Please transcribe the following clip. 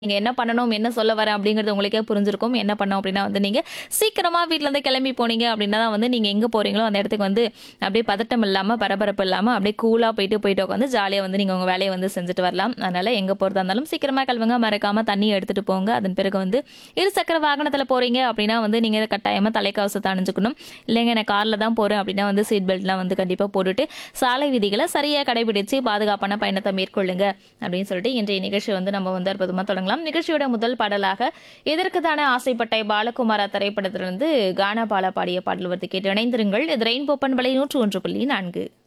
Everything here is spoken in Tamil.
நீங்க என்ன பண்ணணும், என்ன சொல்ல வரேன் அப்படிங்கிறது உங்களுக்கே புரிஞ்சிருக்கும். என்ன பண்ணணும் அப்படின்னா வந்து நீங்க சீக்கிரமா வீட்லருந்து கிளம்பி போனீங்க அப்படின்னா தான் வந்து நீங்க எங்க போறீங்களோ அந்த இடத்துக்கு வந்து அப்படியே பதட்டம் இல்லாம, பரபரப்பு இல்லாம அப்படியே கூலா போயிட்டு போயிட்டு உட்காந்து ஜாலியா வந்து நீங்க உங்க வேலைய வந்து செஞ்சுட்டு வரலாம். அதனால எங்க போறதா இருந்தாலும் சீக்கிரமா கிளம்புங்க. மறக்காம தண்ணிய எடுத்துட்டு போங்க. அதன் பிறகு வந்து இருசக்கர வாகனத்துல போறீங்க அப்படின்னா வந்து நீங்க கட்டாயமா தலைக்கவசத்த அணிஞ்சுக்கணும். இல்லைங்க நான் கார்ல தான் போறேன் அப்படின்னா வந்து சீட் பெல்ட்லாம் வந்து கண்டிப்பா போட்டுட்டு சாலை விதிகளை சரியா கடைபிடிச்சு பாதுகாப்பான பயணத்தை மேற்கொள்ளுங்க அப்படின்னு சொல்லிட்டு இன்றைய நிகழ்ச்சி வந்து நம்ம வந்து அற்புதமா தொடங்கலாம். நிகழ்ச்சியோட முதல் பாடலாக எதற்கு தானே ஆசைப்பட்ட பாலகுமாரா திரைப்படத்திலிருந்து கானா பாலா பாடிய பாடல் வந்து கேட்டு இணைந்திருங்கள். இது ரெயின்போ பண்பலை நூற்று ஒன்று புள்ளி நான்கு